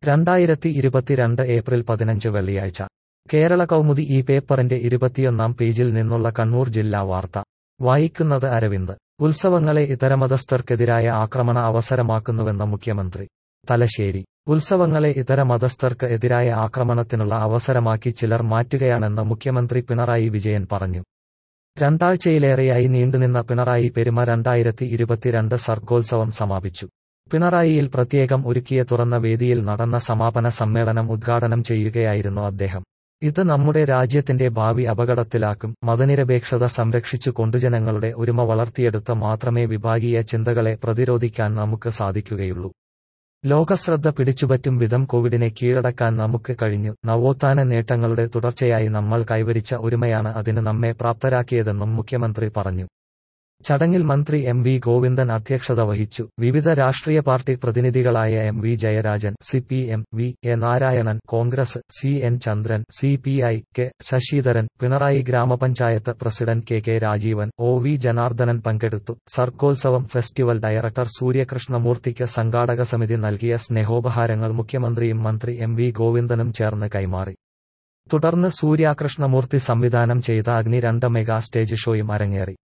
രണ്ടായിരത്തി ഇരുപത്തിരണ്ട് ഏപ്രിൽ പതിനഞ്ച് വെള്ളിയാഴ്ച കേരള കൗമുദി ഈ പേപ്പറിന്റെ ഇരുപത്തിയൊന്നാം പേജിൽ നിന്നുള്ള കണ്ണൂർ ജില്ലാ വാർത്ത വായിക്കുന്നത് അരവിന്ദ് ഉത്സവങ്ങളെ ഇതരമതസ്ഥർക്കെതിരായ ആക്രമണ അവസരമാക്കുന്നുവെന്ന മുഖ്യമന്ത്രി തലശ്ശേരി ഉത്സവങ്ങളെ ഇതര മതസ്ഥർക്ക് എതിരായ ആക്രമണത്തിനുള്ള അവസരമാക്കി ചിലർ മാറ്റുകയാണെന്ന് മുഖ്യമന്ത്രി പിണറായി വിജയൻ പറഞ്ഞു രണ്ടാഴ്ചയിലേറെയായി നീണ്ടുനിന്ന പിണറായി പെരുമ രണ്ടായിരത്തി ഇരുപത്തിരണ്ട് സർഗോത്സവം സമാപിച്ചു പിണറായിയിൽ പ്രത്യേകം ഒരുക്കിയ തുറന്ന വേദിയിൽ നടന്ന സമാപന സമ്മേളനം ഉദ്ഘാടനം ചെയ്യുകയായിരുന്നു അദ്ദേഹം ഇത് നമ്മുടെ രാജ്യത്തിന്റെ ഭാവി അപകടത്തിലാക്കും മതനിരപേക്ഷത സംരക്ഷിച്ചു കൊണ്ടുജനങ്ങളുടെ ഒരുമ വളർത്തിയെടുത്ത് മാത്രമേ വിഭാഗീയ ചിന്തകളെ പ്രതിരോധിക്കാൻ നമുക്ക് സാധിക്കുകയുള്ളൂ ലോകശ്രദ്ധ പിടിച്ചുപറ്റും വിധം കോവിഡിനെ കീഴടക്കാൻ നമുക്ക് കഴിഞ്ഞു നവോത്ഥാന നേട്ടങ്ങളുടെ തുടർച്ചയായി നമ്മൾ കൈവരിച്ച ഒരുമയാണ് അതിന് നമ്മെ പ്രാപ്തരാക്കിയതെന്നും മുഖ്യമന്ത്രി പറഞ്ഞു ചടങ്ങിൽ മന്ത്രി എം വി ഗോവിന്ദൻ അധ്യക്ഷത വഹിച്ചു വിവിധ രാഷ്ട്രീയ പാർട്ടി പ്രതിനിധികളായ M V Jayarajan C P M V A Narayanan Congress C N Chandran C P I K Sasidharan Pinarayi ഗ്രാമപഞ്ചായത്ത് president K K Rajeevan O V Janardhanan പങ്കെടുത്തു സർഗോത്സവം ഫെസ്റ്റിവൽ ഡയറക്ടർ സൂര്യകൃഷ്ണമൂർത്തിക്ക് സംഘാടക സമിതി നൽകിയ സ്നേഹോപഹാരങ്ങൾ മുഖ്യമന്ത്രിയും മന്ത്രി എം വി ഗോവിന്ദനും ചേർന്ന് കൈമാറി തുടർന്ന് സൂര്യാകൃഷ്ണമൂർത്തി സംവിധാനം ചെയ്ത അഗ്നി രണ്ട് മെഗാ സ്റ്റേജ് ഷോയും അരങ്ങേറി